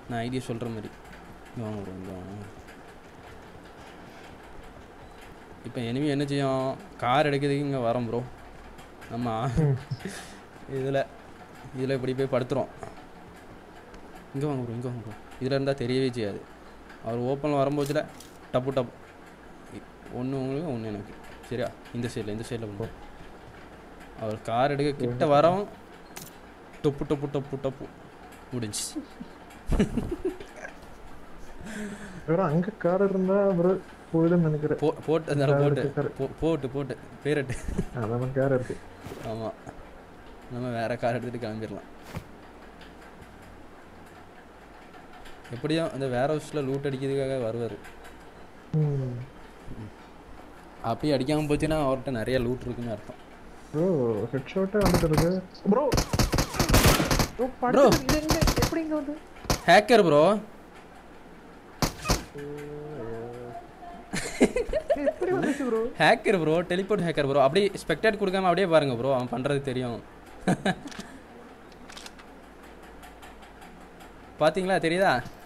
நான் ஐடியா சொல்கிற மாதிரி இங்கே வாங்க ப்ரோ இங்கே வாங்க இப்போ எனிமி என்ன செய்யும் கார் எடுக்கிறதுக்கு இங்கே வரோம் ப்ரோ நம்ம இதில் இதில் இப்படி போய் படுத்துகிறோம் இங்கே வாங்க ப்ரோ இங்கே வாங்க ப்ரோ இதில் இருந்தால் தெரியவே செய்யாது அவர் ஓப்பனில் வரும்போதுல டப்பு டப்பு ஒன்று உங்களுக்கு ஒன்று எனக்கு சரியா இந்த சைடில் இந்த சைடில் ப்ரோ அவர் கார் எடுக்க கிட்ட வரோம் டொப்பு டொப்பு டொப்பு டப்பு முடிஞ்சு ப்ரோ அங்க கார் இருந்தா ப்ரோ போயிடுன்னு நினைக்கிறேன் போ போட்டு அந்த Car போட்டு இருக்கு, car. போ போட்டு போட்டு பேரட்டு அதான் கார் இருக்கு ஆமாம் நம்ம வேற கார் எடுத்துகிட்டு கிளம்பிடலாம் எப்படியும் அந்த வேற ஹவுஸில் லூட் அடிக்கிறதுக்காக வருவார் ம் அப்படியே அடிக்காமல் போச்சுன்னா அவர்கிட்ட நிறைய லூட் இருக்குன்னு அர்த்தம் ப்ரோ ஹெட் ஷாட்டே வந்துட்டு இருக்கு ப்ரோ ப்ரோ Bro. எப்படி இங்க வந்து ஹேக்கர் ப்ரோ எப்படி வந்துச்சு bro hacker bro teleport hacker bro அப்படியே ஸ்பெக்டேட் கொடுக்காம அப்படியே பாருங்க ப்ரோ அவன் பண்ணுறது தெரியும் பாத்தீங்களா தெரியுதா